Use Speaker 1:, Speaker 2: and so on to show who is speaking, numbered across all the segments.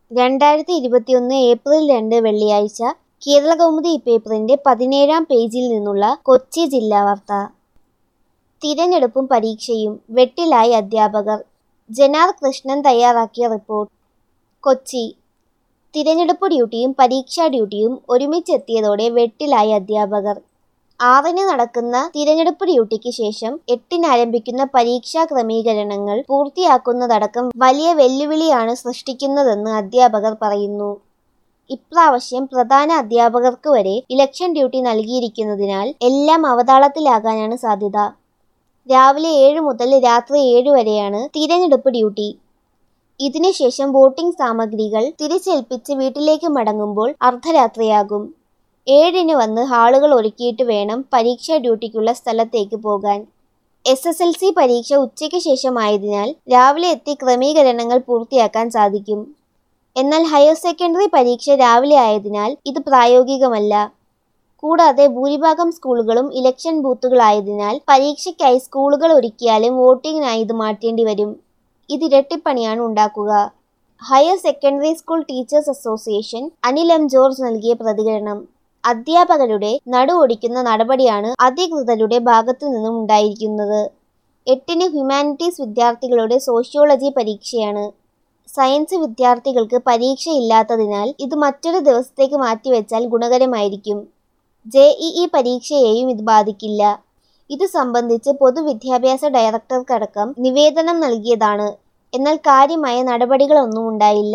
Speaker 1: രണ്ടായിരത്തി ഇരുപത്തിയൊന്ന് ഏപ്രിൽ രണ്ട് വെള്ളിയാഴ്ച കേരളകൗമുദി പേപ്പറിന്റെ പതിനേഴാം പേജിൽ നിന്നുള്ള കൊച്ചി ജില്ലാ വാർത്ത തിരഞ്ഞെടുപ്പും പരീക്ഷയും വെട്ടിലായി അധ്യാപകർ ജനാർ കൃഷ്ണൻ തയ്യാറാക്കിയ റിപ്പോർട്ട് കൊച്ചി തിരഞ്ഞെടുപ്പ് ഡ്യൂട്ടിയും പരീക്ഷാ ഡ്യൂട്ടിയും ഒരുമിച്ചെത്തിയതോടെ വെട്ടിലായി അധ്യാപകർ ആറിന് നടക്കുന്ന തിരഞ്ഞെടുപ്പ് ഡ്യൂട്ടിക്ക് ശേഷം എട്ടിന് ആരംഭിക്കുന്ന പരീക്ഷാ ക്രമീകരണങ്ങൾ പൂർത്തിയാക്കുന്നതടക്കം വലിയ വെല്ലുവിളിയാണ് സൃഷ്ടിക്കുന്നതെന്ന് അധ്യാപകർ പറയുന്നു ഇപ്രാവശ്യം പ്രധാന അധ്യാപകർക്ക് വരെ ഇലക്ഷൻ ഡ്യൂട്ടി നൽകിയിരിക്കുന്നതിനാൽ എല്ലാം അവതാളത്തിലാകാനാണ് സാധ്യത രാവിലെ ഏഴ് മുതൽ രാത്രി ഏഴ് വരെയാണ് തിരഞ്ഞെടുപ്പ് ഡ്യൂട്ടി ഇതിനുശേഷം വോട്ടിംഗ് സാമഗ്രികൾ തിരിച്ചേൽപ്പിച്ച് വീട്ടിലേക്ക് മടങ്ങുമ്പോൾ അർദ്ധരാത്രിയാകും ഏഴിന് വന്ന് ഹാളുകൾ ഒരുക്കിയിട്ട് വേണം പരീക്ഷാ ഡ്യൂട്ടിക്കുള്ള സ്ഥലത്തേക്ക് പോകാൻ എസ് എസ് എൽ സി പരീക്ഷ ഉച്ചയ്ക്ക് ശേഷമായതിനാൽ രാവിലെ എത്തി ക്രമീകരണങ്ങൾ പൂർത്തിയാക്കാൻ സാധിക്കും എന്നാൽ ഹയർ സെക്കൻഡറി പരീക്ഷ രാവിലെ ആയതിനാൽ ഇത് പ്രായോഗികമല്ല കൂടാതെ ഭൂരിഭാഗം സ്കൂളുകളും ഇലക്ഷൻ ബൂത്തുകളായതിനാൽ പരീക്ഷയ്ക്കായി സ്കൂളുകൾ ഒരുക്കിയാലും വോട്ടിങ്ങിനായി ഇത് മാറ്റേണ്ടി വരും ഇത് ഇരട്ടിപ്പണിയാണ് ഉണ്ടാക്കുക higher secondary school teachers association Anil M George നൽകിയ പ്രതികരണം അധ്യാപകരുടെ നടു ഒടിക്കുന്ന നടപടിയാണ് അധികൃതരുടെ ഭാഗത്തു നിന്നും ഉണ്ടായിരിക്കുന്നത് എട്ടിന് ഹ്യൂമാനിറ്റീസ് വിദ്യാർത്ഥികളുടെ സോഷ്യോളജി പരീക്ഷയാണ് സയൻസ് വിദ്യാർത്ഥികൾക്ക് പരീക്ഷയില്ലാത്തതിനാൽ ഇത് മറ്റൊരു ദിവസത്തേക്ക് മാറ്റിവെച്ചാൽ ഗുണകരമായിരിക്കും ജെ ഇ ഇ പരീക്ഷയെയും ഇത് ബാധിക്കില്ല ഇത് സംബന്ധിച്ച് പൊതുവിദ്യാഭ്യാസ ഡയറക്ടർക്കടക്കം നിവേദനം നൽകിയതാണ് എന്നാൽ കാര്യമായ നടപടികളൊന്നും ഉണ്ടായില്ല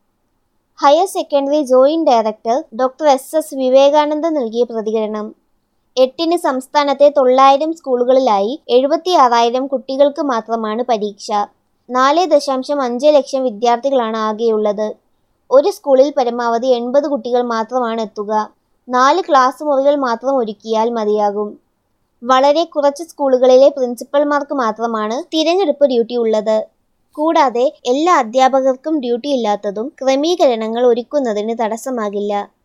Speaker 1: higher secondary joint director doctor S S Vivekananda നൽകിയ പ്രതികരണം എട്ടിന് സംസ്ഥാനത്തെ തൊള്ളായിരം സ്കൂളുകളിലായി എഴുപത്തി ആറായിരം കുട്ടികൾക്ക് മാത്രമാണ് പരീക്ഷ നാല് ദശാംശം അഞ്ച് ലക്ഷം വിദ്യാർത്ഥികളാണ് ആകെയുള്ളത് ഒരു സ്കൂളിൽ പരമാവധി എൺപത് കുട്ടികൾ മാത്രമാണ് എത്തുക നാല് ക്ലാസ് മുറികൾ മാത്രം ഒരുക്കിയാൽ മതിയാകും വളരെ കുറച്ച് സ്കൂളുകളിലെ പ്രിൻസിപ്പൽമാർക്ക് മാത്രമാണ് തിരഞ്ഞെടുപ്പ് ഡ്യൂട്ടി ഉള്ളത് കൂടാതെ എല്ലാ അധ്യാപകർക്കും ഡ്യൂട്ടി ഇല്ലാത്തതും ക്രമീകരണങ്ങൾ ഒരുക്കുന്നതിന് തടസ്സമാകില്ല